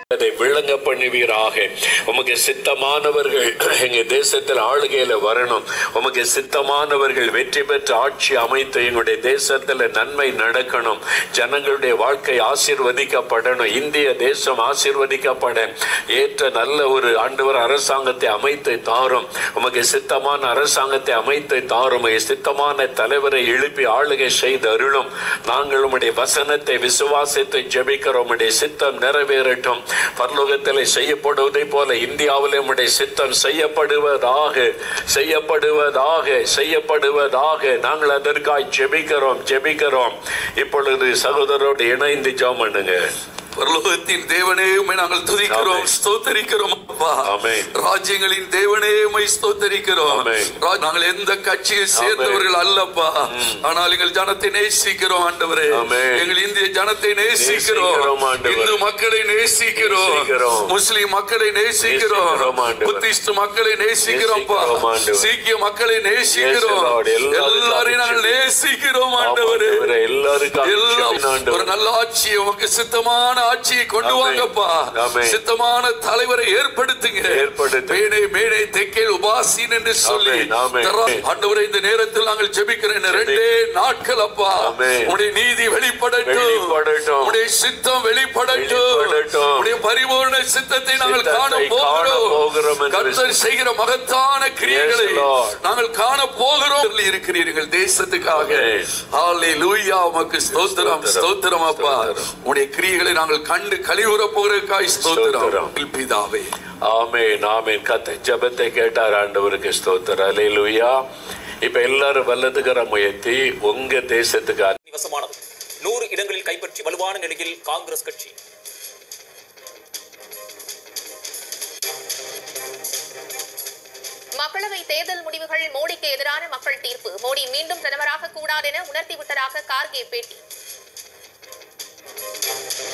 அதை விளங்க பண்ணுவீராக உமக்கு சித்தமானவர்கள் எங்க தேசத்தில் ஆளுகையில வரணும் உமக்கு சித்தமானவர்கள் வெற்றி பெற்ற ஆட்சி அமைத்து எங்களுடைய தேசத்தில் நன்மை நடக்கணும் ஜனங்களுடைய வாழ்க்கை ஆசீர்வதிக்கப்படணும் இந்திய தேசம் ஆசீர்வதிக்கப்பட ஏற்ற நல்ல ஒரு ஆண்டவர் அரசாங்கத்தை அமைத்து தாரும் உமக்கு சித்தமான அரசாங்கத்தை அமைத்து தாரும் உமக்கு சித்தமான தலைவரை எழுப்பி ஆளுகை செய்து அருளும் நாங்கள் உம்முடைய வசனத்தை விசுவாசித்து ஜெபிக்கிறோம் உம்முடைய சித்தம் நிறைவேறட்டும் பரலோகத்தில் செய்யப்படுவதை போல இந்தியாவிலே உம்முடைய சித்தம் செய்யப்படுவதாக செய்யப்படுவதாக செய்யப்படுவதாக நாங்கள் அதற்காய் ஜெபிக்கிறோம் ஜெபிக்கிறோம் இப்பொழுது சகோதரோடு இணைந்து ஜெபம் பண்ணுங்க பரலோகத்தின் தேவனே உம்மை நாங்கள் துதிக்கிறோம் ஆமென். ஸ்தோத்தரிக்கிறோம் அப்பா ஆமென். ராஜ்யங்களின் தேவனே உம்மை ஸ்தோத்தரிக்கிறோம் ஆமென். ரா- நாங்கள் எந்த கட்சியை சேர்ந்தவர்கள் அல்லப்பா ஆனால் எங்கள் ஜனத்தை நேசிக்கிறோம் ஆண்டவரே ஆமென். எங்கள் இந்திய ஜனத்தை நேசிக்கிறோம் நேசிக்கிறோம் ஆண்டவரே. இந்து மக்களை நேசிக்கிறோம் நேசிக்கிறோம். முஸ்லிம் மக்களை நேசிக்கிறோம் நேசிக்கிறோம் ஆண்டவரே. புத்திஸ்ட் மக்களை நேசிக்கிறோம்ப்பா நேசிக்கிறோம் ஆண்டவரே. சீக்கிய மக்களை நேசிக்கிறோம் Yes, Lord. எல்லாரும் எல்லாரையும் நாங்கள் நேசிக்கிறோம் ஆண்டவரே ஆண்டவரே, எல்லாருக்கும் எல்லாம் ஜெபின ஆண்டவரே. ஒரு நல்ல ஆட்சியை உமக்கு சித்தமான ஆட்சியை கொண்டு ஆமென். வாங்கப்பா ஆமென். சித்தமான தலைவரை ஏற்படுத்துங்க ஏற்படுத்து. மேடை மேடை தெக்கேல் உபாசீன் என்று சொல்லி ஆமென், ஆமென். தர- ஆண்டவரே இந்த நேரத்தில் நாங்கள் ஜெபிக்கிறேன் இந்த ரெண்டே நாட்கள் அப்பா ஆமென். உடைய நீதி வெளிப்படட்டும் வெளிப்படட்டும். உடைய சித்தம் வெளிப்படட்டும் வெளிப்படட்டும். உடைய பரிபூர்ண சித்தத்தை நாங்கள் சித்தத்தை காண காண போகிறோம் போகிறோம் என்று கர்த்தர் செய்கிற மகத்தான கிரியைகளை Yes, Lord. நாங்கள் காண போகிறோம் இருக்கிறீர்கள் தேசத்துக்காக Amen. ஹalleluya உமக்கு ஸ்தோத்திரம் ஸ்தோத்திரம். ஸ்தோத்திரம் அப்பா ஸ்தோத்திரம். உடைய கிரியைகளை நாங்கள் கண்டு கழிவுற போகிறதுக்காய் ஸ்தோத்திரம் ஸ்தோத்திரம். பிதாவே ஆமென் ஆமென் கத்த ஜெபத்தை கேட்டார் ஆண்டவருக்கு ஸ்தோத்திரம் அல்லேலூயா இப்ப எல்லாரும் வல்லதுகரம் உயர்த்தி உங்க தேசத்துக்கு வசமானது நூறு இடங்களில் கைப்பற்றி வலுவான நிலையில் காங்கிரஸ் கட்சி மக்களவை தேர்தல் முடிவுகள் மோடிக்கு எதிரான மக்கள் தீர்ப்பு மோடி மீண்டும் பிரதமராக கூடாது என உணர்த்திவிட்டதாக கார்கே பேட்டி